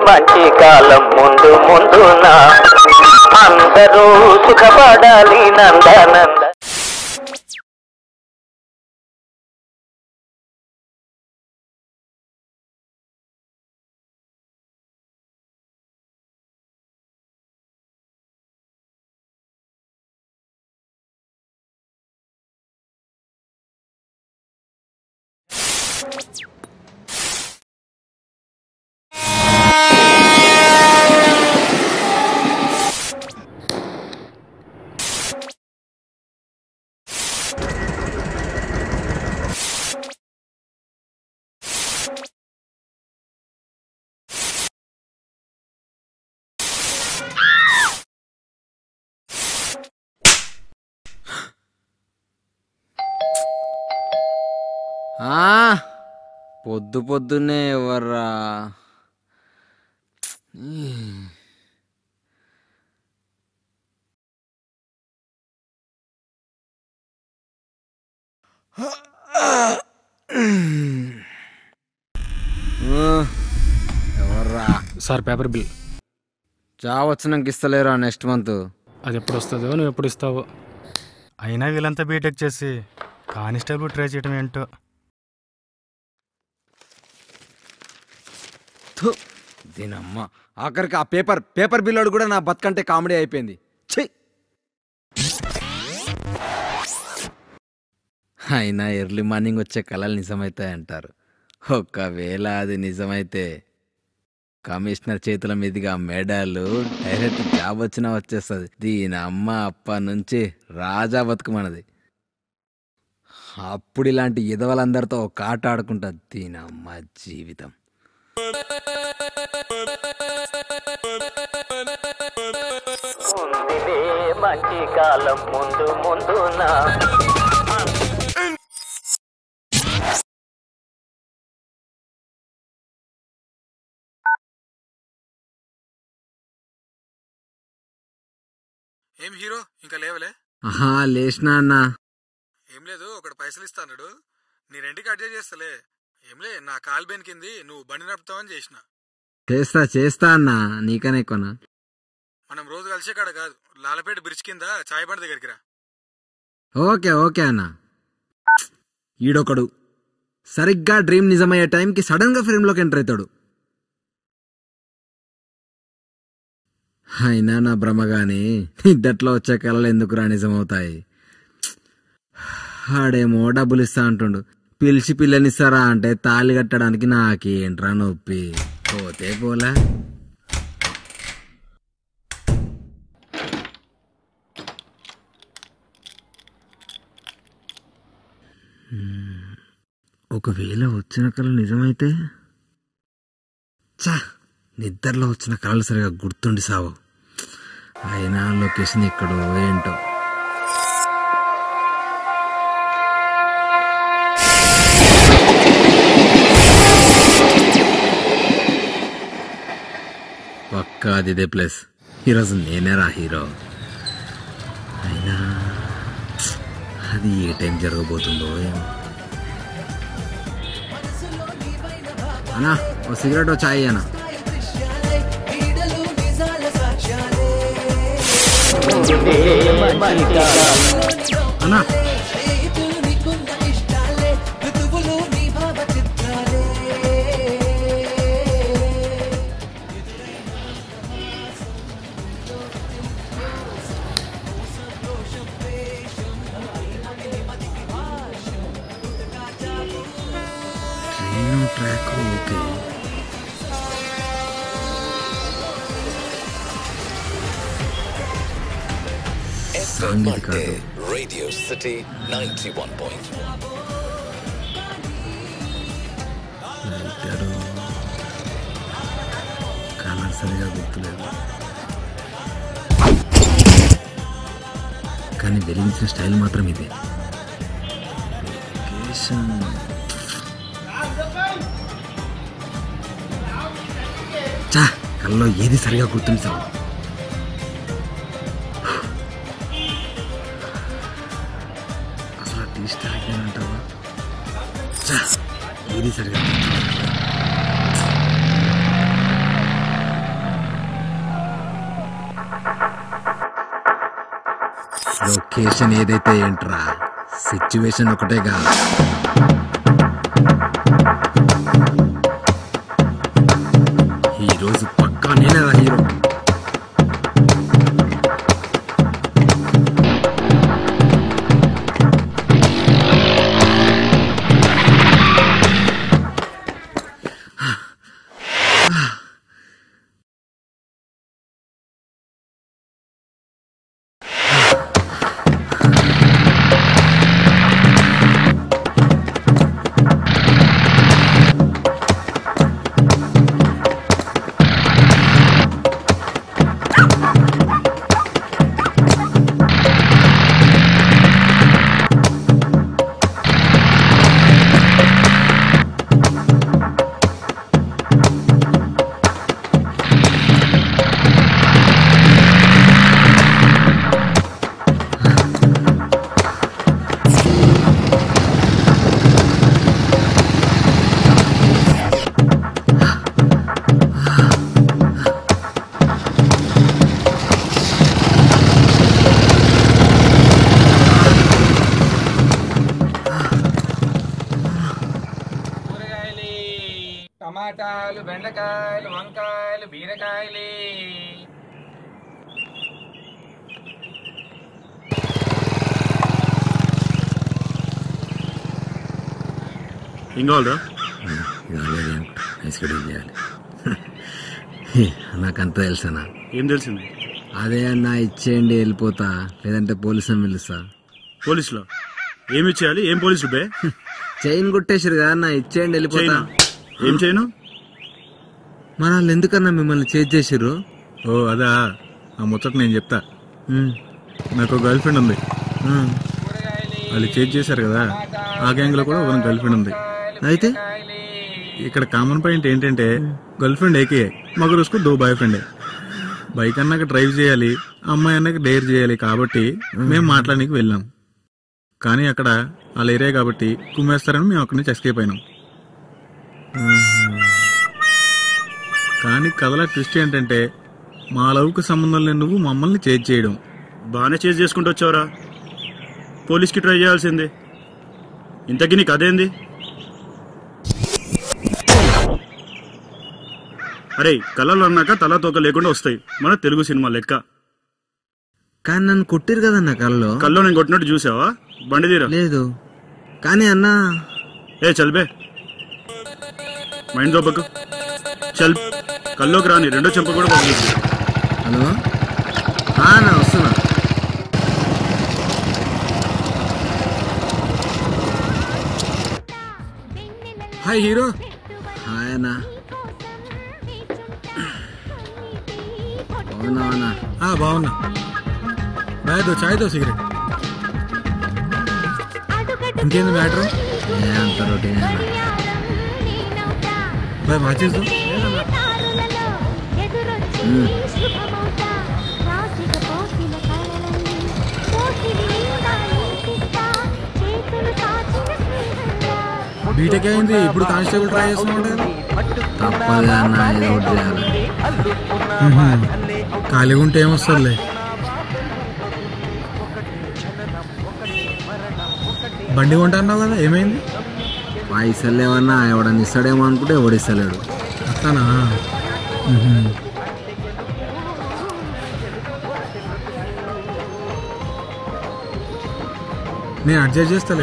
మంచి కాలం ముందు ముందున అందరూ సుఖపడాలి నందనంద ఆ, పొద్దు పొద్దున్నే ఎవర్రా ఆ, ఎవర్రా సార్ పేపర్ బిల్ జాబ్ వచ్చినాక ఇస్తలేరా నెక్స్ట్ మంత్ అది ఎప్పుడు వస్తుందో నువ్వు ఎప్పుడు ఇస్తావో అయినా వీళ్ళంతా బీటెక్ చేసి కానిస్టేబుల్ ట్రై చేయడం ఏంటో థు, దీనమ్మ ఆఖరికి ఆ పేపర్ పేపర్ బిల్లోడు కూడా నా బతుకంటే కామెడీ అయిపోయింది ఛీ అయినా ఎర్లీ మార్నింగ్ వచ్చే కళలు నిజమవుతాయి అంటారు ఒకవేళ అది నిజమైతే కమిషనర్ చేతుల మీదుగా మెడలు డైరెక్ట్ జాబ్ వచ్చినా వచ్చేస్తుంది దీని అమ్మ అప్ప నుంచి రాజా బతుకుమన్నది అప్పుడు ఇలాంటి ఎదవలందరితో ఒక ఆట ఆడుకుంటుంది దీని అమ్మ జీవితం ఉందిలే మంచి కాలం ముందు ముందున ఏం హీరో ఇంకా లేవలే ఆహా లేచినా అన్నా ఏం లేదు ఒకటి పైసలు ఇస్తాడు నీ రెండుకి అడ్జస్ట్ చేస్తలే ఏంలే నా కాలు బెనికింది నువ్వు బండి నడుపుతావని చేసిన చేస్తా చేస్తా అన్నా నీకనే కొనా మనం రోజు కలిసే కాడ కాదు లాలపేట బ్రిడ్జ్ కింద చాయ్ బండి దగ్గరికి రా ఓకే ఓకే అన్న ఈడొకడు సరిగ్గా డ్రీమ్ నిజమయ్యే టైంకి సడన్ గా ఫ్రేమ్ లోకి ఎంటర్ అవుతాడు అయినా నా భ్రమ గాని నిద్దట్లో వచ్చే కళలు ఎందుకురా నిజమవుతాయి ఆడేమో డబ్బులు ఇస్తా అంటుండు పిలిచి పిల్లనిస్తారా అంటే తాళి కట్టడానికి నాకేంట్రా నొప్పి పోతే పోలే ఒకవేళ వచ్చిన కళ నిజమైతే చా నిద్రలో వచ్చిన కళలు సరిగా గుర్తుండి సావు అయినా లొకేషన్ ఎక్కడో ఏంటో పక్కా అది ఇదే ప్లేస్ ఈరోజు నేనేరా హీరో అయినా అది ఏ టైం జరగబోతుందో ఏమో అన్నా ఓ సిగరెట్ ఓ చాయ్ అన్నా ఉందిలే మంచి కాలం అన్నా ట్రైన్ ట్రాక్ ఓకే సాంగీతి కాదు Radio City 91.1. లైటరు కలర్ సరిగా గుర్తులేదు కానీ వెలిగించిన స్టైల్ మాత్రం ఇదే లొకేషన్ చా కల్లో ఏది సరిగా గుర్తుంది సార్ అసలు టీ స్టాల్ అంటావా చా ఏది సరిగా గుర్తులేదు. లొకేషన్ ఏదైతే ఏంట్రా సిచ్యువేషన్ ఒకటేగా ఈ రోజు పక్కా నేనే హీరో కూరగాయలు టమాటాలు బెండకాయలు వంకాయలు బీరకాయలు ఏం కావాలరా షెడ్యూల్ చేయాలి నాకంతా తెలుసనా ఏం తెలిసింది అదే అన్న ఇచ్చేయండి వెళ్ళిపోతా లేదంటే పోలీసుని పిలుస్తా పోలీసులో ఏమి చేయాలి ఏం పోలీసులు బే చైన్ కొట్టేసారు కదా అన్న ఇచ్చేయండి వెళ్ళిపోతా చైనా ఏం చేయను మన వాళ్ళు ఎందుకన్నా మిమ్మల్ని చేజ్ చేసిర్రు ఓ అదా ఆ ముచ్చట నేను చెప్తా ఉమ్, నాకు గర్ల్ ఫ్రెండ్ ఉంది ఉమ్. వాళ్ళు చేజ్ చేశారు కదా ఆ గ్యాంగ్ లో కూడా ఒక గర్ల్ ఫ్రెండ్ ఉంది అయితే ఇక్కడ కామన్ పాయింట్ ఏంటంటే గర్ల్ ఫ్రెండ్ ఏకే మగరు उसको దో బాయ్ ఫ్రెండ్ బైక్ అన్నాక డ్రైవ్ చేయాలి అమ్మాయి అన్నాక డైర్ చేయాలి కాబట్టి మేము మాట్లాడడానికి వెళ్ళాం కానీ అక్కడ వాళ్ళ ఏరియా కాబట్టి కుమ్మేస్తారని మేము అక్కడి నుంచి ఎస్కేప్ అయినాం కానీ కథల ట్విస్ట్ ఏంటంటే మా లవ్కు సంబంధం లేని నువ్వు మమ్మల్ని చేజ్ చేయడం బాగానే చేసి చేసుకుంటూ వచ్చావురా పోలీస్కి ట్రై చేయాల్సింది ఇంతకీ నీకు అదేంది అరే కళలు అన్నాక తల తోక లేకుండా వస్తాయి మన తెలుగు సినిమా లెక్క కానీ నన్ను కొట్టిరు కదన్న కల్లో కల్లో నేను కొట్టినట్టు చూసావా బండి తీరా లేదు కానీ అన్న ఏ చల్బే మైండ్ దోపకు చల్ కల్లోకి రాని రెండో చెంప కూడా పంపించు హలో ఆ, అన్న వస్తున్నా హాయ్ హీరో హాయ్ అన్న అవునా అన్న ఆ, బాగున్నా బాయ్ దో చాయ్ దో సిగరెట్ ఇంకేంది మ్యాటర్ ఏ అంత రొటీన్ అన్న బాయ్ మార్చేద్దాం బీటెక్ అయింది ఇప్పుడు కానిస్టేబుల్ ట్రై చేస్తున్నాడు తప్పదుగా అన్న ఏదో ఒకటి చేయాలి ఖాళీగా ఉంటే ఏమొస్తుందిలే బండి కొంటా అన్నావు కదా ఏమైంది పైసలు లేవన్నా ఎవడన్నా ఇస్తాడేమో అనుకుంటే ఎవడిస్తలేడు అట్లానా నేను అడ్జస్ట్ చేస్తలే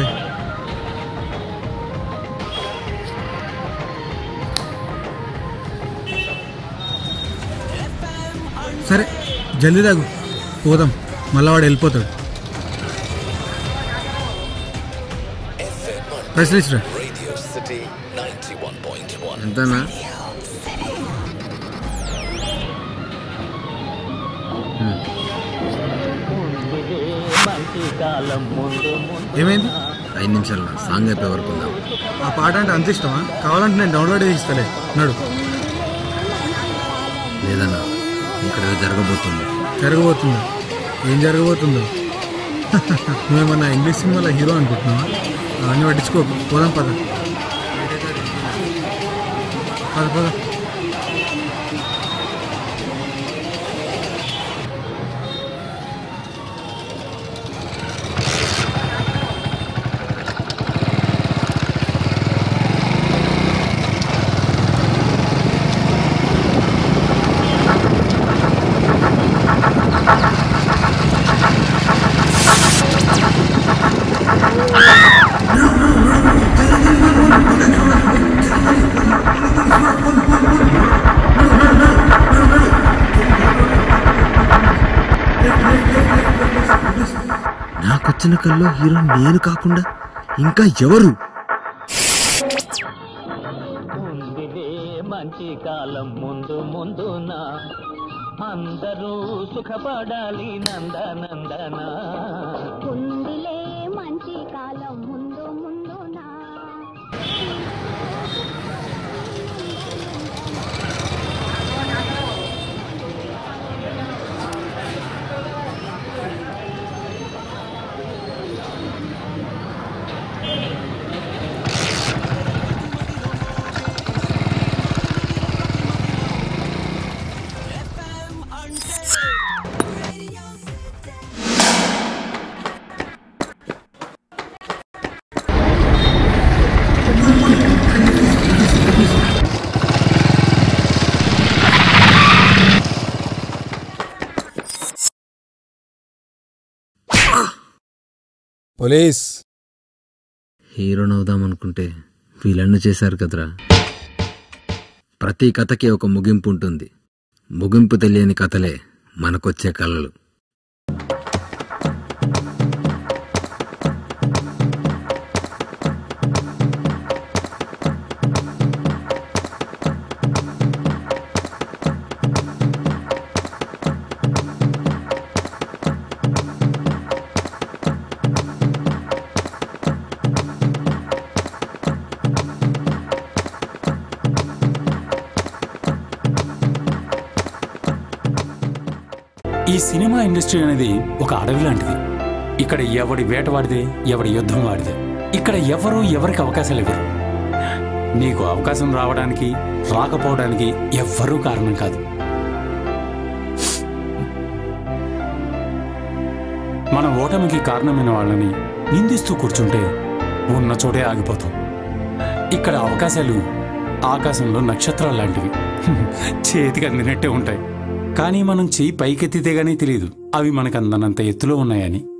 సరే జల్దీ తాగు పోదాం మళ్ళా వాడు వెళ్ళిపోతాడు ప్రెస్ లిస్ట్ రా Radio City 91.1. ఎంతనా మంచి కాలం ముందు ముందు ఏమైంది ఐదు నిమిషాల్లో సాంగ్ అయిపోయే వరకు ఉందాం ఆ పాట అంటే అంత ఇష్టమా కావాలంటే నేను డౌన్లోడ్ చేసి ఇస్తలే నడు లేదన్నా ఇక్కడ ఏదో జరగబోతుంది జరగబోతుందా ఏం జరగబోతుందో నువ్వేమన్నా ఇంగ్లీష్ సినిమాలో హీరో అనుకుంటున్నావా అవన్నీ పట్టించుకోకు పోదాం పద పద పద నాకొచ్చిన కల్లో హీరో నేను కాకుండా ఇంకా ఎవరు ఉందిలే మంచి కాలం ముందు ముందున అందరూ సుఖపడాలి నందనందన ఉందిలే మంచి కాలం ముందు ముందునా పోలీస్ హీరోని అవుదాం అనుకుంటే వీళ్ళన్ను చేశారు కదరా ప్రతి కథకి ఒక ముగింపు ఉంటుంది ముగింపు తెలియని కథలే మనకొచ్చే కళలు ఈ సినిమా ఇండస్ట్రీ అనేది ఒక అడవి లాంటిది ఇక్కడ ఎవడి వేట వాడిదే ఎవడి యుద్ధం వాడిదే ఇక్కడ ఎవరు ఎవరికి అవకాశాలు ఇవ్వరు నీకు అవకాశం రావడానికి రాకపోవడానికి ఎవ్వరూ కారణం కాదు మన ఓటమికి కారణమైన వాళ్ళని నిందిస్తూ కూర్చుంటే ఉన్న చోటే ఆగిపోతాం ఇక్కడ అవకాశాలు ఆకాశంలో నక్షత్రాలు లాంటివి చేతికి అందినట్టే ఉంటాయి కానీ మనం చెయ్యి పైకెత్తితే గానీ తెలియదు అవి మనకు అందనంత ఎత్తులో ఉన్నాయని